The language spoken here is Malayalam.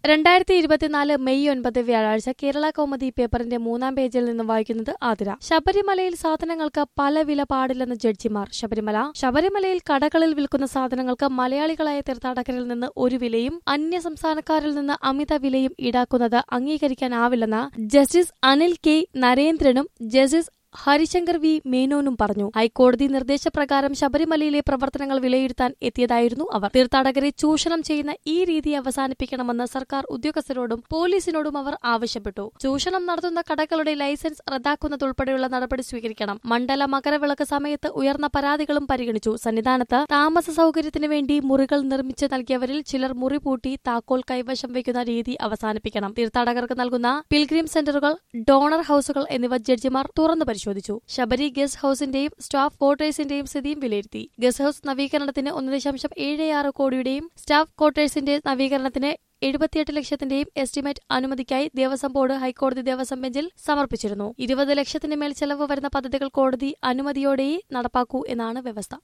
രണ്ടായിരത്തി ഇരുപത്തിനാല് മെയ് ഒൻപത് വ്യാഴാഴ്ച കേരള കൗമുദി പേപ്പറിന്റെ മൂന്നാം പേജിൽ നിന്നും വായിക്കുന്നത് ആതിര ശബരിമലയിൽ സാധനങ്ങൾക്ക് പല വില പാടില്ലെന്ന് ജഡ്ജിമാർ ശബരിമല ശബരിമലയിൽ കടകളിൽ വിൽക്കുന്ന സാധനങ്ങൾക്ക് മലയാളികളായ തീർത്ഥാടകരിൽ നിന്ന് ഒരു വിലയും അന്യ സംസ്ഥാനക്കാരിൽ നിന്ന് അമിത വിലയും ഈടാക്കുന്നത് അംഗീകരിക്കാനാവില്ലെന്ന് ജസ്റ്റിസ് അനിൽ കെ നരേന്ദ്രനും ജസ്റ്റിസ് ഹരിശങ്കർ വി മേനോനും പറഞ്ഞു ഹൈക്കോടതി നിർദ്ദേശപ്രകാരം ശബരിമലയിലെ പ്രവർത്തനങ്ങൾ വിലയിരുത്താൻ എത്തിയതായിരുന്നു അവർ തീർത്ഥാടകരെ ചൂഷണം ചെയ്യുന്ന ഈ രീതി അവസാനിപ്പിക്കണമെന്ന് സർക്കാർ ഉദ്യോഗസ്ഥരോടും പോലീസിനോടും അവർ ആവശ്യപ്പെട്ടു ചൂഷണം നടത്തുന്ന കടകളുടെ ലൈസൻസ് റദ്ദാക്കുന്നതുൾപ്പെടെയുള്ള നടപടി സ്വീകരിക്കണം മണ്ഡല മകരവിളക്ക് സമയത്ത് ഉയർന്ന പരാതികളും പരിഗണിച്ചു സന്നിധാനത്ത് താമസ സൗകര്യത്തിന് വേണ്ടി മുറികൾ നിർമ്മിച്ച് നൽകിയവരിൽ ചിലർ മുറി പൂട്ടി താക്കോൽ കൈവശം വയ്ക്കുന്ന രീതി അവസാനിപ്പിക്കണം തീർത്ഥാടകർക്ക് നൽകുന്ന പിൽഗ്രിം സെന്ററുകൾ ഡോണർ ഹൌസുകൾ എന്നിവ ജഡ്ജിമാർ തുറന്നു പരിശോധിച്ചു ശബരി ഗസ്റ്റ് ഹൌസിന്റെയും സ്റ്റാഫ് ക്വാർട്ടേഴ്സിന്റെയും സ്ഥിതിയും വിലയിരുത്തി ഗസ്റ്റ് ഹൌസ് നവീകരണത്തിന് ഒന്ന് ദശാംശം ഏഴ് ആറ് കോടിയുടെയും സ്റ്റാഫ് ക്വാർട്ടേഴ്സിന്റെ നവീകരണത്തിന് എഴുപത്തിയെട്ട് ലക്ഷത്തിന്റെയും എസ്റ്റിമേറ്റ് അനുമതിക്കായി ദേവസ്വം ബോർഡ് ഹൈക്കോടതി ദേവസ്വം ബെഞ്ചിൽ സമർപ്പിച്ചിരുന്നു ഇരുപത് ലക്ഷത്തിന് മേൽ ചെലവ് വരുന്ന പദ്ധതികൾ കോടതി അനുമതിയോടെ നടപ്പാക്കൂ എന്നാണ് വ്യവസ്ഥ